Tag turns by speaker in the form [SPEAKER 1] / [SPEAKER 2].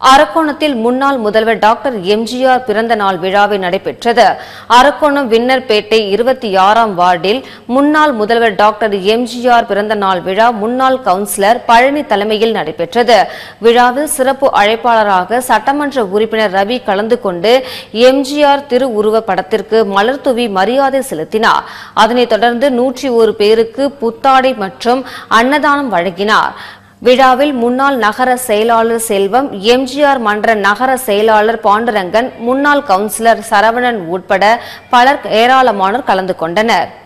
[SPEAKER 1] அரக்கோணத்தில் முன்னாள் முதல்வர் டாக்டர் எம்ஜிஆர் பிறந்த நாள் விழாவை நடைபெற்றது அரக்கோணம் வின்னர்பேட்டை இருபத்தி ஆறாம் வார்டில் முன்னாள் முதல்வர் டாக்டர் எம்ஜிஆர் பிறந்த நாள் விழா முன்னாள் கவுன்சிலர் பழனி தலைமையில் நடைபெற்றது விழாவில் சிறப்பு அழைப்பாளராக சட்டமன்ற உறுப்பினர் ரவி கலந்து கொண்டு எம்ஜிஆர் திருவுருவ படத்திற்கு மலர் தூவி மரியாதை செலுத்தினார் அதனைத் தொடர்ந்து நூற்றி ஒரு பேருக்கு புத்தாடை மற்றும் அன்னதானம் வழங்கினார் விழாவில் முன்னாள் நகர செயலாளர் செல்வம் எம்ஜிஆர் மன்ற நகர செயலாளர் பாண்டுரங்கன் முன்னாள் கவுன்சிலர் சரவணன் உட்பட பலர் ஏராளமானோர் கலந்து கொண்டனர்